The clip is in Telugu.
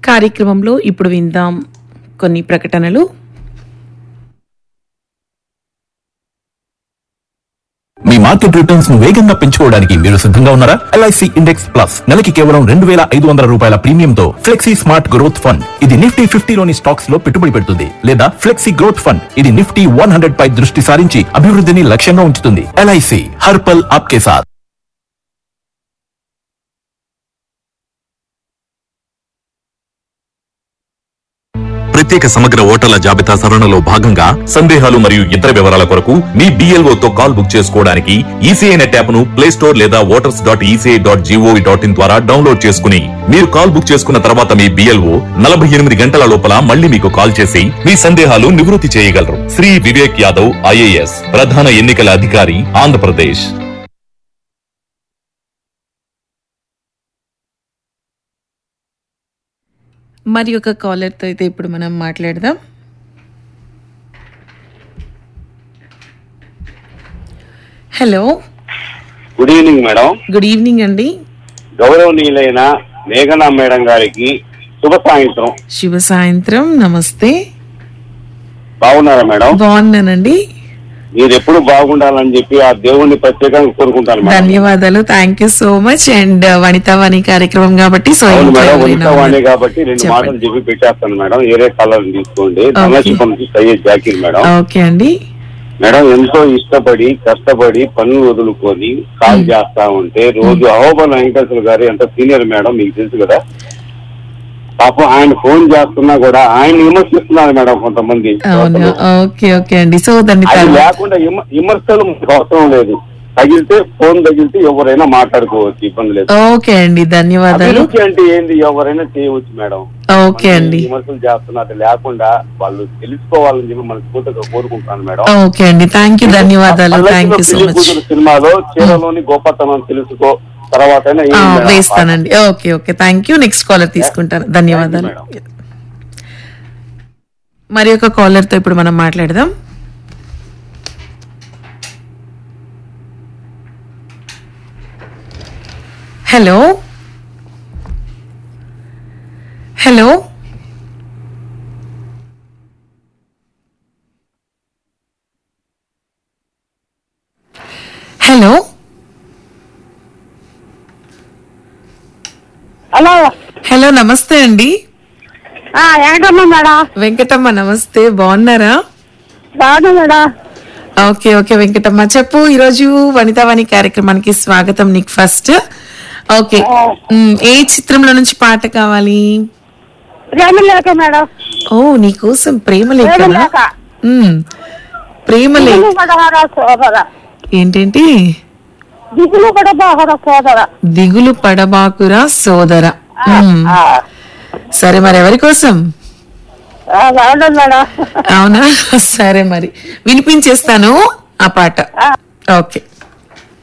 కార్యక్రమంలో ఇప్పుడు విందాం కొన్ని ప్రకటనలు మీ మార్కెట్ రిటర్న్స్ ను వేగంగా పెంచుకోవడానికి మీరు సిద్ధంగా ఉన్నారా ఎల్ఐసి ఇండెక్స్ ప్లస్ నెలకి కేవలం రెండు వేల ఐదు వందల రూపాయల ప్రీమియంతో ఫ్లెక్సీ స్మార్ట్ గ్రోత్ ఫండ్ ఇది నిఫ్టీ ఫిఫ్టీలోని స్టాక్స్ లో పెట్టుబడి పెడుతుంది లేదా ఫ్లెక్సీ గ్రోత్ ఫండ్ ఇది నిఫ్టీ వన్ హండ్రెడ్ పై దృష్టి సారించి అభివృద్ధిని లక్ష్యంగా ఉంచుతుంది ఎల్ఐసి హర్పల్ ఆప్కే సాత్ ప్రత్యేక సమగ్ర ఓటర్ల జాబితా సవరణలో భాగంగా సందేహాలు మరియు ఇతర వివరాల కొరకు మీ BLO తో కాల్ బుక్ చేసుకోవడానికి ఈసీఐ నెట్ యాప్ ను ప్లే స్టోర్ లేదా voters dot ECI dot GOV dot in ద్వారా డౌన్లోడ్ చేసుకుని మీరు కాల్ బుక్ చేసుకున్న తర్వాత మీ బిఎల్ఓ నలభై ఎనిమిది గంటల లోపల మళ్ళీ మీకు కాల్ చేసి మీ సందేహాలు నివృత్తి చేయగలరు శ్రీ వివేక్ యాదవ్ ఐఏఎస్ ప్రధాన ఎన్నికల అధికారి ఆంధ్రప్రదేశ్ మరి ఒక కాలర్తో అయితే ఇప్పుడు మనం మాట్లాడదాం hello good evening madam good evening అండి గౌరవనీయులైన మేఘనా మేడం గారికి శుభ సాయంత్రం శుభ సాయంత్రం నమస్తే బాగున్నారా మేడం బాగున్నానండి మీరు ఎప్పుడు బాగుండాలని చెప్పి ఆ దేవుణ్ణి ప్రత్యేకంగా కోరుకుంటాను మేడం ధన్యవాదాలు thank you so much and వనితావాణి కార్యక్రమం కాబట్టి సో అవును ఇంట్లో మేడం ఎవరైనా ఉనితవాణి ఉన్నారు. కాబట్టి రెండు చెప్పండి. మాటలు చెప్పి పెట్టేస్తాను మేడం ఏరే కలర్ తీసుకోండి ధనశిపం నుంచి సయ్యద్ జాకీర్ మేడం ఓకే అండి మేడం ఎంతో ఇష్టపడి కష్టపడి పనులు వదులుకొని కాల్ చేస్తా ఉంటే రోజు అహోబల్ వెంకటేశ్వర గారు ఎంత సీనియర్ మేడం మీకు తెలుసు కదా పాపం ఆయన ఫోన్ చేస్తున్నా కూడా ఆయన విమర్శిస్తున్నారు మేడం కొంతమంది అవును ఓకే ఓకే అండి సో దాన్ని అది తర్వాత లేకుండా విమ- విమర్శలు మనకు అవసరం లేదు తగిలితే ఫోన్ తగిలితే ఎవరైనా మాట్లాడుకోవచ్చు ఇబ్బంది లేదు ఓకే అండి ధన్యవాదాలు అభిరుచి అంటే ఏంది ఎవరైనా చేయవచ్చు మేడం ఓకే అండి విమర్శలు చేస్తున్నారు లేకుండా వాళ్ళు తెలుసుకోవాలని చెప్పి మనస్ఫూర్తిగా కోరుకుంటాను మేడం ఓకే అండి థ్యాంక్ యూ ధన్యవాదాలు పల్లకిలో థ్యాంక్ యూ సో పెళ్లి మచ్ కూతురు సినిమాలో చీరలోని గోపతనం తెలుసుకో తర్వాత ఆ, వేస్తానండి okay okay thank you next caller తీసుకుంటాను ధన్యవాదాలు Thank you, మరి ఒక కాలర్ తో ఇప్పుడు మనం మాట్లాడదాం hello hello hello hello hello నమస్తే అండి ఆ, ఏంటమ్మా మేడం వెంకటమ్మ నమస్తే బాగున్నారా బాగున్నా మేడం ఓకే ఓకే వెంకటమ్మ చెప్పు ఈరోజు వనితావాణి కార్యక్రమానికి స్వాగతం నీకు ఫస్ట్ ఓకే మ్, ఏ చిత్రంలో నుంచి పాట కావాలి ప్రేమ లేక మేడం ఓ నీకోసం ప్రేమ ప్రేమ లేఖనా లేక మ్, ప్రేమ లేఖ దిగులు పడహార సోదర ఏంటేంటి దిగులు పడహార సోదర దిగులు పడబాకురా సోదర మ్, ఆ, సరే మరి ఎవరి కోసం ఆ, బాగున్నాను మేడం అవునా సరే మరి వినిపించేస్తాను ఆ పాట ఓకే